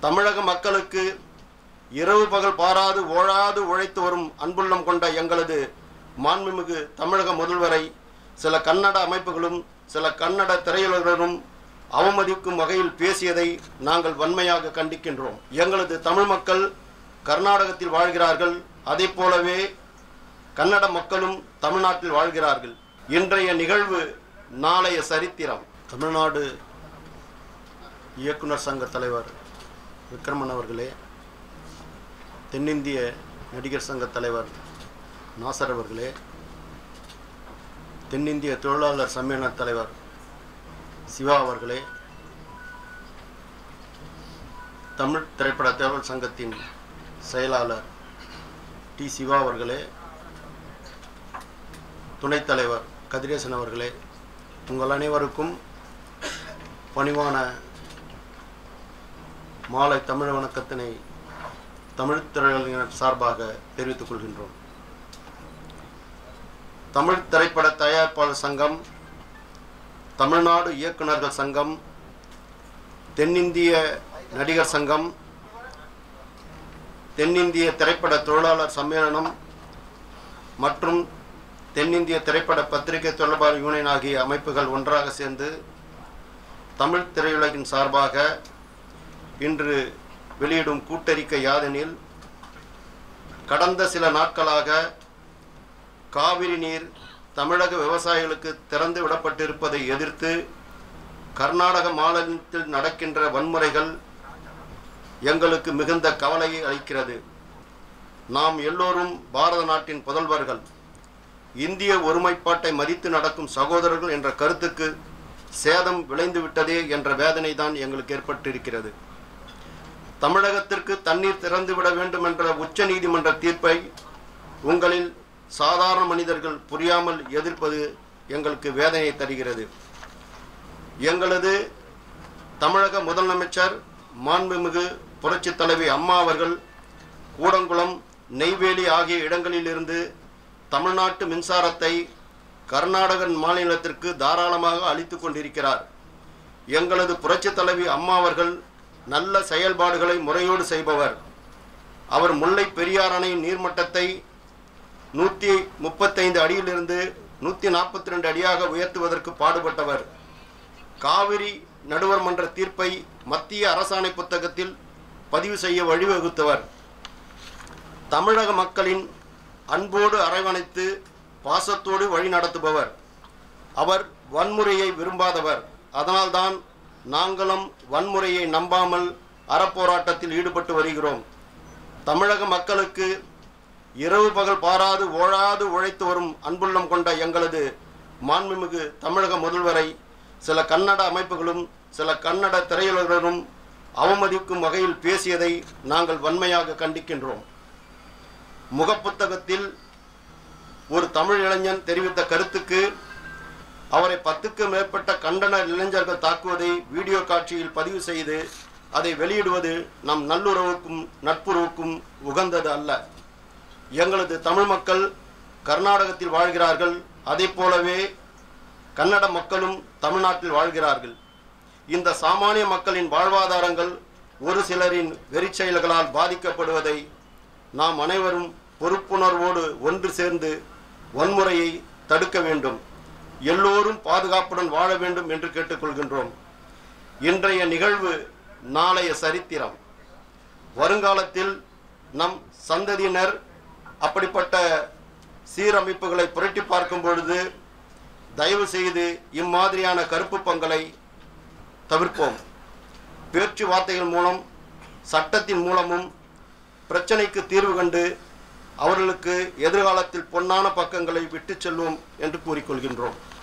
தமிழக மக்களுக்கு இரவு பகல் பாராது ஓழாது உழைத்து வரும் அன்புள்ளம் கொண்ட எங்களது மாண்புமிகு தமிழக முதல்வரை சில கன்னட அமைப்புகளும் சில கன்னட திரையுலகரும் அவமதிக்கும் வகையில் பேசியதை நாங்கள் வன்மையாக கண்டிக்கின்றோம் எங்களது தமிழ் மக்கள் கர்நாடகத்தில் வாழ்கிறார்கள் அதே போலவே கன்னட மக்களும் தமிழ்நாட்டில் வாழ்கிறார்கள் இன்றைய நிகழ்வு நாளைய சரித்திரம் தமிழ்நாடு இயக்குனர் சங்க தலைவர் விக்ரமன் அவர்களே தென்னிந்திய நடிகர் சங்க தலைவர் நாசர் அவர்களே தென்னிந்திய தொழிலாளர் சம்மேளன தலைவர் சிவா அவர்களே தமிழ் திரைப்பட தேர்தல் சங்கத்தின் செயலாளர் டி சிவா அவர்களே துணைத் தலைவர் கதிரேசன் அவர்களே உங்கள் அனைவருக்கும் பணிவான மாலை தமிழ் வணக்கத்தினை தமிழ் திரையுலகினர் சார்பாக தெரிவித்துக் கொள்கின்றோம் தமிழ் திரைப்பட தயாரிப்பாளர் சங்கம் தமிழ்நாடு இயக்குனர்கள் சங்கம் தென்னிந்திய நடிகர் சங்கம் தென்னிந்திய திரைப்பட தொழிலாளர் சம்மேளனம் மற்றும் தென்னிந்திய திரைப்பட பத்திரிகை தொடர்பாளர் யூனியன் ஆகிய அமைப்புகள் ஒன்றாக சேர்ந்து தமிழ் திரையுலகின் சார்பாக இன்று வெளியிடும் கூட்டறிக்கை யாதெனில் கடந்த சில நாட்களாக காவிரி நீர் தமிழக விவசாயிகளுக்கு திறந்து விடப்பட்டிருப்பதை எதிர்த்து கர்நாடக மாநிலத்தில் நடக்கின்ற வன்முறைகள் எங்களுக்கு மிகுந்த கவலையை அளிக்கிறது நாம் எல்லோரும் பாரத நாட்டின் புதல்வர்கள் இந்திய ஒருமைப்பாட்டை மதித்து நடக்கும் சகோதரர்கள் என்ற கருத்துக்கு சேதம் விளைந்து விட்டதே என்ற வேதனை தான் எங்களுக்கு ஏற்பட்டிருக்கிறது தமிழகத்திற்கு தண்ணீர் திறந்துவிட வேண்டும் என்ற உச்ச நீதிமன்ற தீர்ப்பை உங்களில் சாதாரண மனிதர்கள் புரியாமல் எதிர்ப்பது எங்களுக்கு வேதனை தருகிறது எங்களது தமிழக முதலமைச்சர் மாண்புமிகு புரட்சித் தலைவி அம்மா அவர்கள் கூடங்குளம் நெய்வேலி ஆகிய இடங்களிலிருந்து தமிழ்நாட்டு மின்சாரத்தை கர்நாடக மாநிலத்திற்கு தாராளமாக அளித்து கொண்டிருக்கிறார் எங்களது புரட்சித் தலைவி அம்மா அவர்கள் நல்ல செயல்பாடுகளை முறையோடு செய்பவர் அவர் முல்லை பெரியார் அணையின் நீர்மட்டத்தை நூற்றி முப்பத்தைந்து அடியிலிருந்து நூற்றி நாற்பத்தி ரெண்டு அடியாக உயர்த்துவதற்கு பாடுபட்டவர் காவிரி நடுவர் மன்ற தீர்ப்பை மத்திய அரசாணை புத்தகத்தில் பதிவு செய்ய வழிவகுத்தவர் தமிழக மக்களின் அன்போடு அரவணைத்து பாசத்தோடு வழி நடத்துபவர் அவர் வன்முறையை விரும்பாதவர் அதனால்தான் நாங்களும் வன்முறையை நம்பாமல் அறப்போராட்டத்தில் ஈடுபட்டு வருகிறோம் தமிழக மக்களுக்கு இரவு பகல் பாராது ஓழாது உழைத்து வரும் அன்புள்ளம் கொண்ட எங்களது மாண்புமிகு தமிழக முதல்வரை சில கன்னட அமைப்புகளும் சில கன்னட திரையுலகரும் அவமதிக்கும் வகையில் பேசியதை நாங்கள் வன்மையாக கண்டிக்கின்றோம் முகப்புத்தகத்தில் ஒரு தமிழ் இளைஞன் தெரிவித்த கருத்துக்கு அவரை பத்துக்கு மேற்பட்ட கண்டன இளைஞர்கள் தாக்குவதை வீடியோ காட்சியில் பதிவு செய்து அதை வெளியிடுவது நம் நல்லுறவுக்கும் நட்புறவுக்கும் உகந்தது அல்ல எங்களது தமிழ் மக்கள் கர்நாடகத்தில் வாழ்கிறார்கள் அதே போலவே கன்னட மக்களும் தமிழ்நாட்டில் வாழ்கிறார்கள் இந்த சாமானிய மக்களின் வாழ்வாதாரங்கள் ஒரு சிலரின் வெறிச் செயல்களால் பாதிக்கப்படுவதை நாம் அனைவரும் பொறுப்புணர்வோடு ஒன்று சேர்ந்து வன்முறையை தடுக்க வேண்டும் எல்லோரும் பாதுகாப்புடன் வாழ வேண்டும் என்று கேட்டுக்கொள்கின்றோம் இன்றைய நிகழ்வு நாளைய சரித்திரம் வருங்காலத்தில் நம் சந்ததியினர் அப்படிப்பட்ட சீரமைப்புகளை புரட்டி பார்க்கும் பொழுது தயவு செய்து இம்மாதிரியான கருப்பு பங்களை தவிர்ப்போம் பேச்சுவார்த்தைகள் மூலம் சட்டத்தின் மூலமும் பிரச்சனைக்கு தீர்வு கண்டு அவர்களுக்கு எதிர்காலத்தில் பொன்னான பக்கங்களை விட்டுச் செல்வோம் என்று கூறிக்கொள்கின்றோம்